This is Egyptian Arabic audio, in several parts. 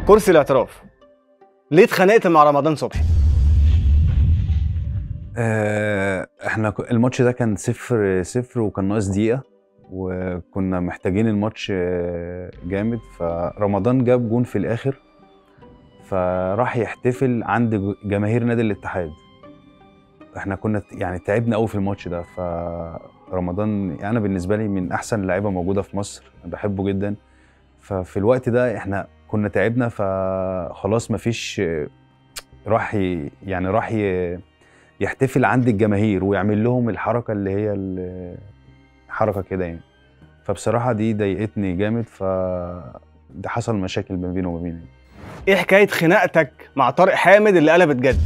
كرسي الاعتراف ليه اتخانقت مع رمضان صبحي آه، احنا ك- الماتش ده كان صفر صفر وكان ناقص دقيقة وكنا محتاجين الماتش آه، جامد فرمضان جاب جون في الآخر فراح يحتفل عند ج- جماهير نادي الاتحاد احنا كنا ت- يعني تعبنا قوي في الماتش ده فرمضان يعني انا بالنسبة لي من احسن اللعيبة موجودة في مصر أنا بحبه جدا ففي الوقت ده احنا كنا تعبنا فخلاص مفيش آه، راح ي- يعني راح ي- يحتفل عند الجماهير ويعمل لهم الحركه اللي هي ال- حركه كده يعني فبصراحه دي ضايقتني جامد ف ده حصل مشاكل ما بينه وما بيني ايه حكايه خناقتك مع طارق حامد اللي قلبت جد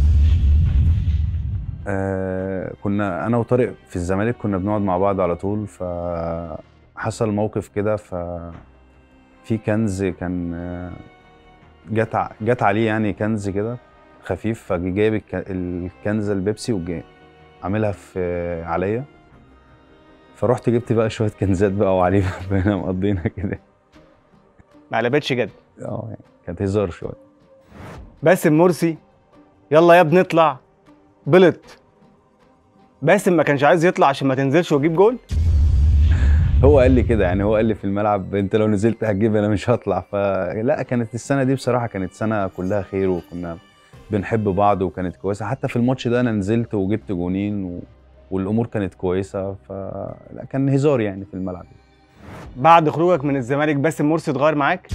آه كنا انا وطارق في الزمالك كنا بنقعد مع بعض على طول فحصل موقف كده ف في كنز كان آه، جت ع- جت عليه يعني كنز كده خفيف فجي جايب الك- الكنزه البيبسي وجاي عاملها في عليا فرحت جبت بقى شويه كنزات بقى وعليه بقينا مقضينا كده ما قلبتش جد اه يعني كانت هزار شويه باسم مرسي يلا يا ابني اطلع بلط باسم ما كانش عايز يطلع عشان ما تنزلش وتجيب جول هو قال لي كده يعني هو قال لي في الملعب انت لو نزلت هتجيب انا مش هطلع فلا كانت السنه دي بصراحه كانت سنه كلها خير وكنا بنحب بعض وكانت كويسه حتى في الماتش ده انا نزلت وجبت جونين و... والامور كانت كويسه فلا كان هزار يعني في الملعب بعد خروجك من الزمالك باسم مرسي اتغير معاك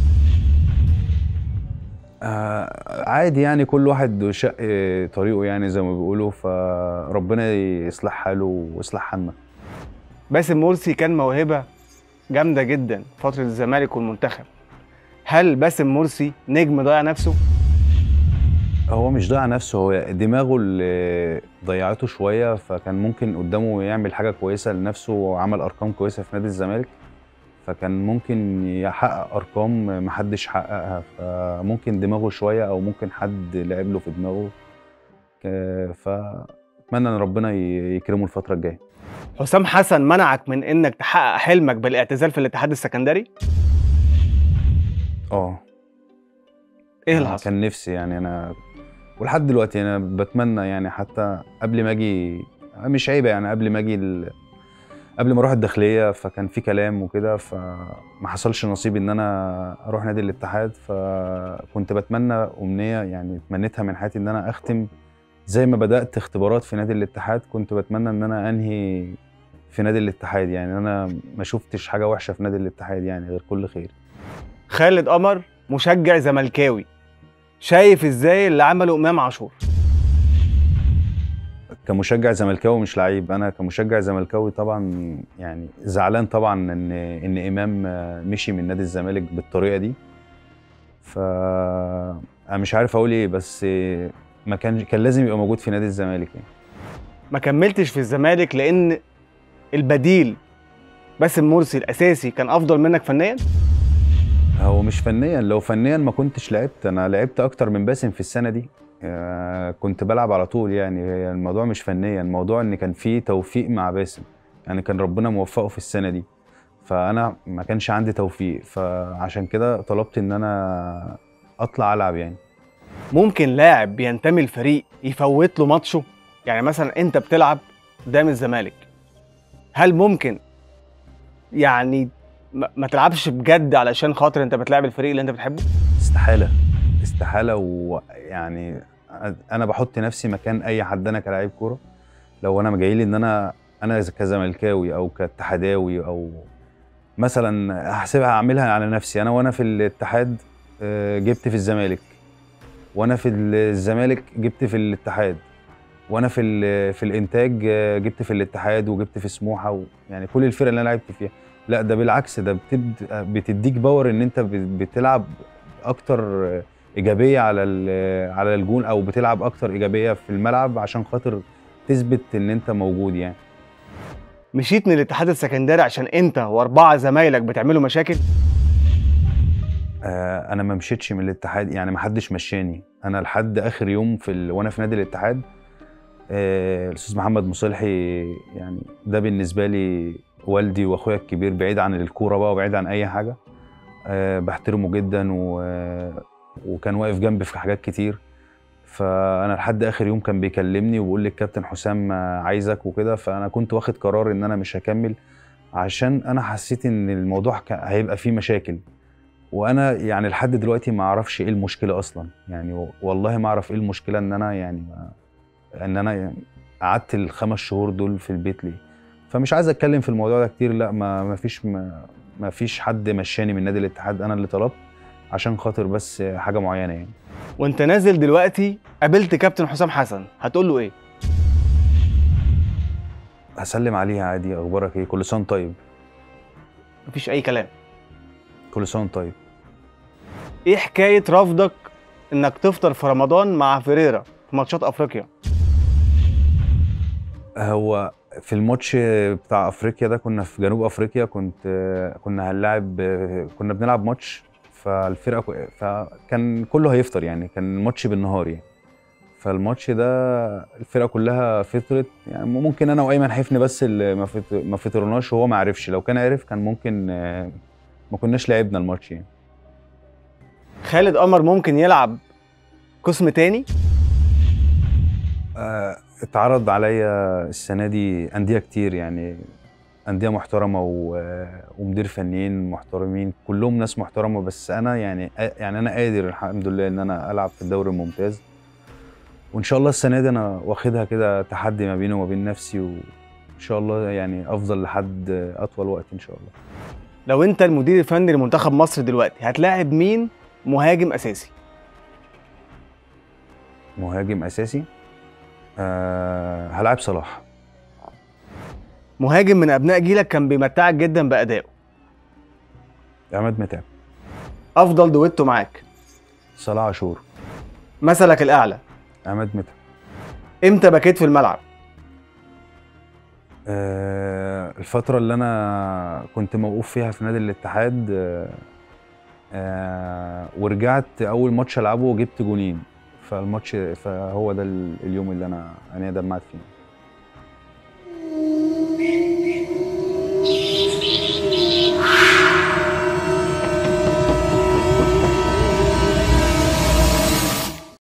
آه عادي يعني كل واحد شق طريقه يعني زي ما بيقولوا فربنا يصلح حاله ويصلح حالنا باسم مرسي كان موهبه جامده جدا فتره الزمالك والمنتخب هل باسم مرسي نجم ضيع نفسه هو مش ضيع نفسه هو دماغه اللي ضيعته شويه فكان ممكن قدامه يعمل حاجه كويسه لنفسه وعمل ارقام كويسه في نادي الزمالك فكان ممكن يحقق ارقام محدش حققها فممكن دماغه شويه او ممكن حد لعب له في دماغه ك- فاتمنى ان ربنا ي- يكرمه الفتره الجايه حسام حسن منعك من انك تحقق حلمك بالاعتزال في الاتحاد السكندري اه ايه اللي أنا حصل كان نفسي يعني انا ولحد دلوقتي انا بتمنى يعني حتى قبل ما اجي مش عيبه يعني قبل ما اجي ال... قبل ما اروح الداخليه فكان في كلام وكده فما حصلش نصيب ان انا اروح نادي الاتحاد فكنت بتمنى امنيه يعني تمنيتها من حياتي ان انا اختم زي ما بدات اختبارات في نادي الاتحاد كنت بتمنى ان انا انهي في نادي الاتحاد يعني انا ما شفتش حاجه وحشه في نادي الاتحاد يعني غير كل خير خالد قمر مشجع زملكاوي شايف ازاي اللي عمله امام عاشور كمشجع زملكاوي مش لعيب انا كمشجع زملكاوي طبعا يعني زعلان طبعا ان ان امام آه، مشي من نادي الزمالك بالطريقه دي ف انا مش عارف اقول ايه بس آه، ما كان كان لازم يبقى موجود في نادي الزمالك يعني ما كملتش في الزمالك لان البديل باسم مرسي الاساسي كان افضل منك فنيا هو مش فنيا لو فنيا ما كنتش لعبت انا لعبت اكتر من باسم في السنه دي آه، كنت بلعب على طول يعني هي الموضوع مش فنيا الموضوع ان كان في توفيق مع باسم يعني كان ربنا موفقه في السنه دي فانا ما كانش عندي توفيق فعشان كده طلبت ان انا اطلع العب يعني ممكن لاعب بينتمي الفريق يفوت له ماتشه يعني مثلا انت بتلعب قدام الزمالك هل ممكن يعني ما ما تلعبش بجد علشان خاطر انت بتلعب الفريق اللي انت بتحبه استحاله استحاله ويعني انا بحط نفسي مكان اي حد انا كلاعب كوره لو انا جاي لي ان انا انا كزملكاوي او كاتحاداوي او مثلا هحسبها اعملها على نفسي انا وانا في الاتحاد آه، جبت في الزمالك وانا في الزمالك جبت في الاتحاد وانا في ال- في الانتاج آه، جبت في الاتحاد وجبت في سموحه و يعني كل الفرق اللي انا لعبت فيها لا ده بالعكس ده بتد... بتديك باور ان انت بت- بتلعب اكتر ايجابيه على ال- على الجون او بتلعب اكتر ايجابيه في الملعب عشان خاطر تثبت ان انت موجود يعني مشيت من الاتحاد السكندري عشان انت واربعه زمايلك بتعملوا مشاكل آه، انا ما مشيتش من الاتحاد يعني ما حدش مشاني انا لحد اخر يوم في ال... وانا في نادي الاتحاد آه، الاستاذ محمد مصلحي يعني ده بالنسبه لي والدي واخويا الكبير بعيد عن الكوره بقى وبعيد عن اي حاجه آه، بحترمه جدا و... وكان واقف جنبي في حاجات كتير فانا لحد اخر يوم كان بيكلمني وبيقول لي الكابتن حسام عايزك وكده فانا كنت واخد قرار ان انا مش هكمل عشان انا حسيت ان الموضوع ك- هيبقى فيه مشاكل وانا يعني لحد دلوقتي ما اعرفش ايه المشكله اصلا يعني و- والله ما اعرف ايه المشكله ان انا يعني ما ان انا يعني قعدت الخمس شهور دول في البيت ليه فمش عايز اتكلم في الموضوع ده كتير لا ما ما فيش ما, ما فيش حد مشاني من نادي الاتحاد انا اللي طلبت عشان خاطر بس حاجه معينه يعني وانت نازل دلوقتي قابلت كابتن حسام حسن هتقول له ايه هسلم عليها عادي اخبارك ايه كل سنه وأنت طيب مفيش اي كلام كل سنه وأنت طيب ايه حكايه رفضك انك تفطر في رمضان مع فيريرا في ماتشات افريقيا هو في الماتش بتاع افريقيا ده كنا في جنوب افريقيا كنت كنا هنلعب كنا بنلعب ماتش فالفرقه كو- فكان كله هيفطر يعني كان الماتش بالنهار يعني فالماتش ده الفرقه كلها فطرت يعني ممكن انا وايمن حفني بس اللي ما فط- ما فطرناش وهو ما عرفش لو كان عرف كان ممكن آه، ما كناش لعبنا الماتش يعني خالد قمر ممكن يلعب قسم تاني آه، اتعرض عليا السنه دي انديه كتير يعني انديه محترمه و- ومدير فنيين محترمين كلهم ناس محترمه بس انا يعني يعني انا قادر الحمد لله ان انا العب في الدوري الممتاز وان شاء الله السنه دي انا واخدها كده تحدي ما بيني وما بين نفسي وان شاء الله يعني افضل لحد اطول وقت ان شاء الله لو انت المدير الفني لمنتخب مصر دلوقتي هتلاعب مين مهاجم اساسي مهاجم اساسي أه هلاعب صلاح مهاجم من ابناء جيلك كان بيمتعك جدا بادائه عماد متعب افضل دويتو معاك صلاح عاشور مثلك الاعلى عماد متعب امتى بكيت في الملعب آه، الفترة اللي أنا كنت موقوف فيها في نادي الاتحاد آه، آه، ورجعت أول ماتش ألعبه وجبت جونين فالماتش فهو ده ال- اليوم اللي أنا أنا دمعت فيه